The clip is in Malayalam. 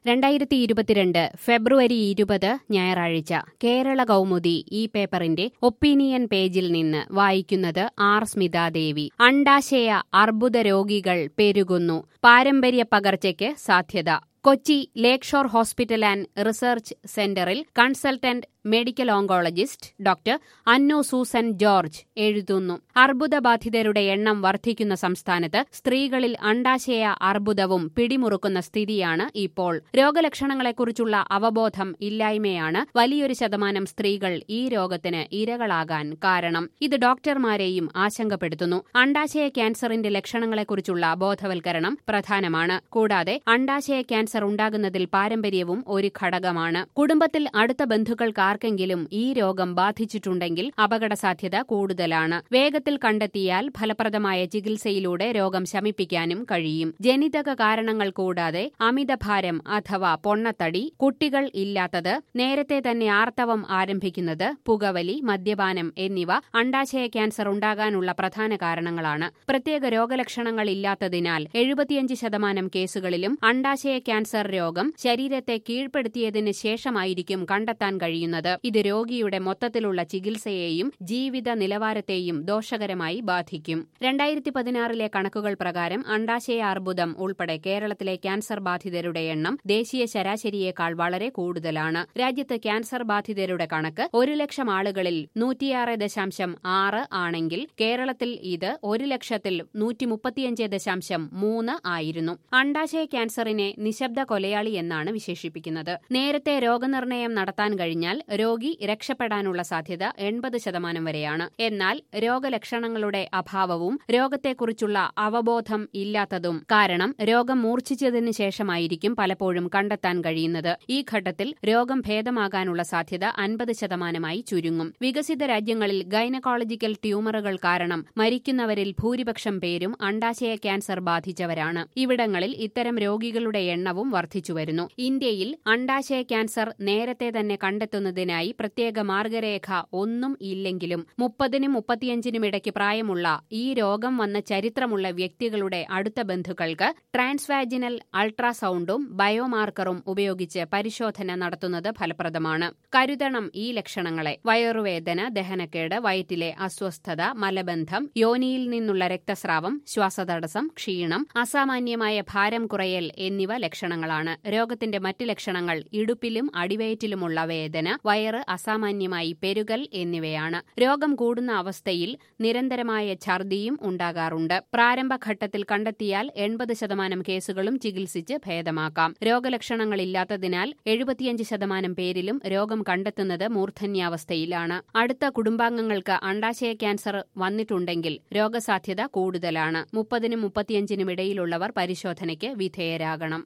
രണ്ടായിരത്തി ഇരുപത്തിരണ്ട് ഫെബ്രുവരി ഇരുപത് ഞായറാഴ്ച കേരള കൗമുദി ഈ പേപ്പറിന്റെ ഒപ്പീനിയൻ പേജിൽ നിന്ന് വായിക്കുന്നത് ആർ സ്മിതാദേവി അണ്ടാശയ അർബുദ രോഗികൾ പെരുകുന്നു പാരമ്പര്യ പകർച്ചയ്ക്ക് സാധ്യത Kochi lake shore hospital and research സെന്ററിൽ consultant medical oncologist doctor Annu Susan George എഴുതുന്നു അർബുദബാധിതരുടെ എണ്ണം വർദ്ധിക്കുന്ന സംസ്ഥാനത്ത് സ്ത്രീകളിൽ അണ്ടാശയ അർബുദവും പിടിമുറുക്കുന്ന സ്ഥിതിയാണ് ഇപ്പോൾ രോഗലക്ഷണങ്ങളെക്കുറിച്ചുള്ള അവബോധം ഇല്ലായ്മയാണ് വലിയൊരു ശതമാനം സ്ത്രീകൾ ഈ രോഗത്തിന് ഇരകളാകാൻ കാരണം ഇത് ഡോക്ടർമാരെയും ആശങ്കപ്പെടുത്തുന്നു അണ്ടാശയ ക്യാൻസറിന്റെ ലക്ഷണങ്ങളെക്കുറിച്ചുള്ള ബോധവൽക്കരണം പ്രധാനമാണ് കൂടാതെ അണ്ടാശയ ക്യാൻസർ ഉണ്ടാകുന്നതിൽ പാരമ്പര്യവും ഒരു ഘടകമാണ് കുടുംബത്തിൽ അടുത്ത ബന്ധുക്കൾക്ക് ആർക്കെങ്കിലും ഈ രോഗം ബാധിച്ചിട്ടുണ്ടെങ്കിൽ അപകട സാധ്യത കൂടുതലാണ് വേഗത്തിൽ കണ്ടെത്തിയാൽ ഫലപ്രദമായ ചികിത്സയിലൂടെ രോഗം ശമിപ്പിക്കാനും കഴിയും ജനിതക കാരണങ്ങൾ കൂടാതെ അമിതഭാരം അഥവാ പൊണ്ണത്തടി കുട്ടികൾ ഇല്ലാത്തത് നേരത്തെ തന്നെ ആർത്തവം ആരംഭിക്കുന്നത് പുകവലി മദ്യപാനം എന്നിവ അണ്ടാശയ ക്യാൻസർ ഉണ്ടാകാനുള്ള പ്രധാന കാരണങ്ങളാണ് പ്രത്യേക രോഗലക്ഷണങ്ങൾ ഇല്ലാത്തതിനാൽ എഴുപത്തിയഞ്ച് ശതമാനം കേസുകളിലും അണ്ടാശയ ക്യാൻസർ രോഗം ശരീരത്തെ കീഴ്പ്പെടുത്തിയതിന് ശേഷമായിരിക്കും കണ്ടെത്താൻ കഴിയുന്നത് ഇത് രോഗിയുടെ മൊത്തത്തിലുള്ള ചികിത്സയെയും ജീവിത നിലവാരത്തെയും ദോഷകരമായി ബാധിക്കും രണ്ടായിരത്തി പതിനാറിലെ കണക്കുകൾ പ്രകാരം അണ്ടാശയ അർബുദം ഉൾപ്പെടെ കേരളത്തിലെ ക്യാൻസർ ബാധിതരുടെ എണ്ണം ദേശീയ ശരാശരിയേക്കാൾ വളരെ കൂടുതലാണ് രാജ്യത്ത് ക്യാൻസർ ബാധിതരുടെ കണക്ക് ഒരു ലക്ഷം ആളുകളിൽ നൂറ്റിയാറ് ദശാംശം ആറ് ആണെങ്കിൽ കേരളത്തിൽ ഇത് ഒരു ലക്ഷത്തിൽ നൂറ്റി മുപ്പത്തിയഞ്ച് ദശാംശം മൂന്ന് ആയിരുന്നു അണ്ടാശയ ക്യാൻസറിനെ നിശബ്ദ കൊലയാളി എന്നാണ് വിശേഷിപ്പിക്കുന്നത് നേരത്തെ രോഗനിർണയം നടത്താൻ കഴിഞ്ഞാൽ രോഗി രക്ഷപ്പെടാനുള്ള സാധ്യത എൺപത് ശതമാനം വരെയാണ് എന്നാൽ രോഗലക്ഷണങ്ങളുടെ അഭാവവും രോഗത്തെക്കുറിച്ചുള്ള അവബോധം ഇല്ലാത്തതും കാരണം രോഗം മൂർച്ഛിച്ചതിന് ശേഷമായിരിക്കും പലപ്പോഴും കണ്ടെത്താൻ കഴിയുന്നത് ഈ ഘട്ടത്തിൽ രോഗം ഭേദമാകാനുള്ള സാധ്യത അൻപത് ശതമാനമായി ചുരുങ്ങും വികസിത രാജ്യങ്ങളിൽ ഗൈനക്കോളജിക്കൽ ട്യൂമറുകൾ കാരണം മരിക്കുന്നവരിൽ ഭൂരിപക്ഷം പേരും അണ്ടാശയ ക്യാൻസർ ബാധിച്ചവരാണ് ഇവിടങ്ങളിൽ ഇത്തരം രോഗികളുടെ എണ്ണവും വർദ്ധിച്ചുവരുന്നു ഇന്ത്യയിൽ അണ്ടാശയ ക്യാൻസർ നേരത്തെ തന്നെ കണ്ടെത്തുന്നതിനായി പ്രത്യേക മാർഗരേഖ ഒന്നും ഇല്ലെങ്കിലും മുപ്പതിനും മുപ്പത്തിയഞ്ചിനും ഇടയ്ക്ക് പ്രായമുള്ള ഈ രോഗം വന്ന ചരിത്രമുള്ള വ്യക്തികളുടെ അടുത്ത ബന്ധുക്കൾക്ക് ട്രാൻസ്വാജിനൽ അൾട്രാസൗണ്ടും ബയോമാർക്കറും ഉപയോഗിച്ച് പരിശോധന നടത്തുന്നത് ഫലപ്രദമാണ് കരുതണം ഈ ലക്ഷണങ്ങളെ വയറുവേദന ദഹനക്കേട് വയറ്റിലെ അസ്വസ്ഥത മലബന്ധം യോനിയിൽ നിന്നുള്ള രക്തസ്രാവം ശ്വാസതടസ്സം ക്ഷീണം അസാമാന്യമായ ഭാരം കുറയൽ എന്നിവ ലക്ഷണങ്ങളാണ് രോഗത്തിന്റെ മറ്റ് ലക്ഷണങ്ങൾ ഇടുപ്പിലും അടിവയറ്റിലുമുള്ള വേദന വയറ് അസാമാന്യമായി പെരുകൽ എന്നിവയാണ് രോഗം കൂടുന്ന അവസ്ഥയിൽ നിരന്തരമായ ഛർദിയും ഉണ്ടാകാറുണ്ട് പ്രാരംഭഘട്ടത്തിൽ കണ്ടെത്തിയാൽ എൺപത് ശതമാനം കേസുകളും ചികിത്സിച്ച് ഭേദമാക്കാം രോഗലക്ഷണങ്ങളില്ലാത്തതിനാൽ എഴുപത്തിയഞ്ച് ശതമാനം പേരിലും രോഗം കണ്ടെത്തുന്നത് മൂർധന്യാവസ്ഥയിലാണ് അടുത്ത കുടുംബാംഗങ്ങൾക്ക് അണ്ടാശയ ക്യാൻസർ വന്നിട്ടുണ്ടെങ്കിൽ രോഗസാധ്യത കൂടുതലാണ് മുപ്പതിനും മുപ്പത്തിയഞ്ചിനും ഇടയിലുള്ളവർ പരിശോധനയ്ക്ക് വിധേയരാകണം